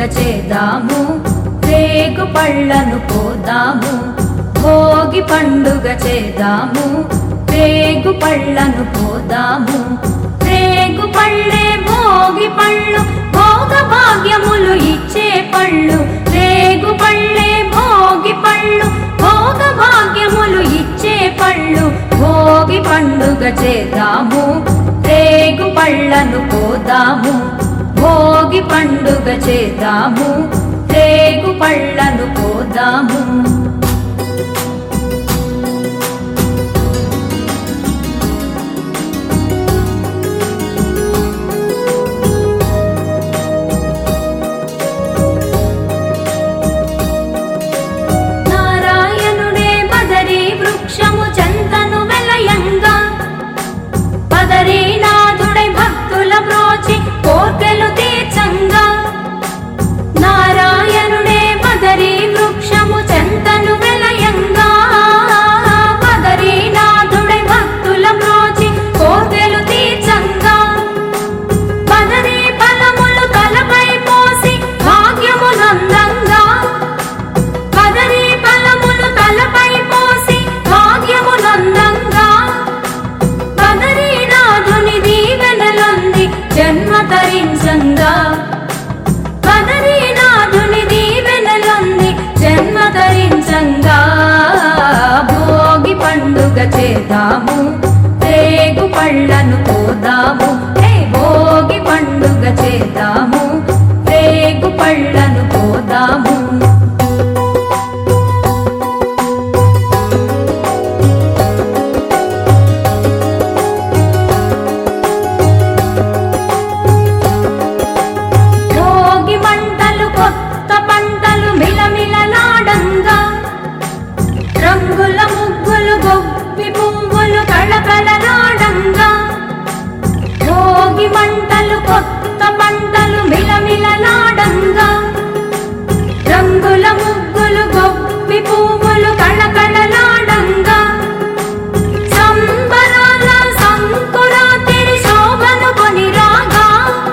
చేద్దాము రేగు పళ్ళను పోదాము భోగి పండుగ చేద్దాము రేగు పళ్ళను పోదాము రేగు పళ్ళే భోగి పళ్ళు భోగ భాగ్యములు ఇచ్చే పళ్ళు రేగు పళ్ళే భోగి పళ్ళు భోగ భాగ్యములు ఇచ్చే పళ్ళు భోగి పండుగ చేద్దాము రేగు పళ్ళను పోదాము భోగి పండుగ చేద్దాము రేగు పళ్ళను పోదాము నారాయణుడే బదరీ వృక్షము చెంతను వెలయంగా బదరీనాథుడై భక్తుల బ్రోచి కోర్కెలు తీర్చంగా నారాయణుడే బదరీ వృక్షము చెంతను వెలయంగా బదరీనాథుడై భక్తుల బ్రోచి కోర్కెలు తీర్చంగా బదరీ ఫలములు తలపై పోసి భాగ్యమునందంగా కదరి ఫలములు తలపై పోసి భాగ్యమునందంగా కదరి నాథుని దీవెనలొంది జన్మ తరించంగా కదరి నాథుని దీవెనలొంది జన్మ తరించంగా భోగి పండుగ చేద్దాము రేగు పళ్ళను పోదాము హే భోగి పండుగ చేద్దాము రేగు పళ్ళను పోదాము భోగి మంటలు కొత్త పంటలు మిలమిలలాడంగా రంగుల ముగ్గులు గొప్పి పువ్వులు కళకళలాడంగా భోగి మంటలు కొత్త పంటలు మిలమిలలాడంగా రంగుల ముగ్గులు గొప్పి పువ్వులు కళకళలాడంగా సంబరాల సంకురాతిరి శోభను కొని రాగా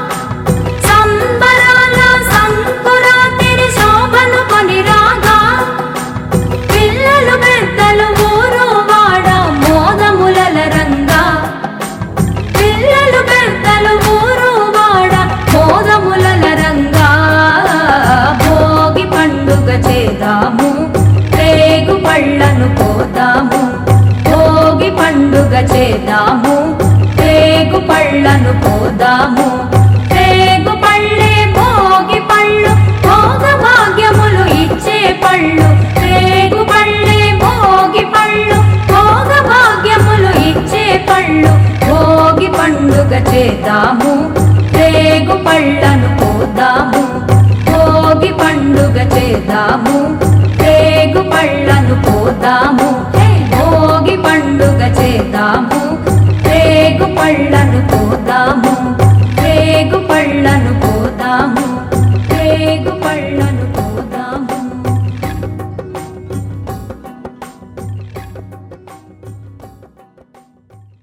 సంబరాల సంకురాతిరి శోభను కొని రాగా పిల్లలు పెద్దలు ఊరు వాడ మోదములల రంగా పిల్లలు పెద్దలు ఊరు వాడ మోదములల రంగా భోగి పండుగ చేద్దాము రేగు పళ్ళను పోదాము భోగి పండుగ చేద్దాము రేగు పళ్ళను పోదాము రేగు పళ్ళే భోగి పళ్ళు భోగ భాగ్యములు ఇచ్చే పళ్ళు రేగు పళ్ళే భోగి పళ్ళు భోగ భాగ్యములు ఇచ్చే పళ్ళు భోగి పండుగ చేద్దాము రేగు పళ్ళను పోదాము భోగి పండుగ చేద్దాము రేగు పళ్ళను పోదాము హే భోగి పండుగ చేద్దాము రేగు పళ్ళ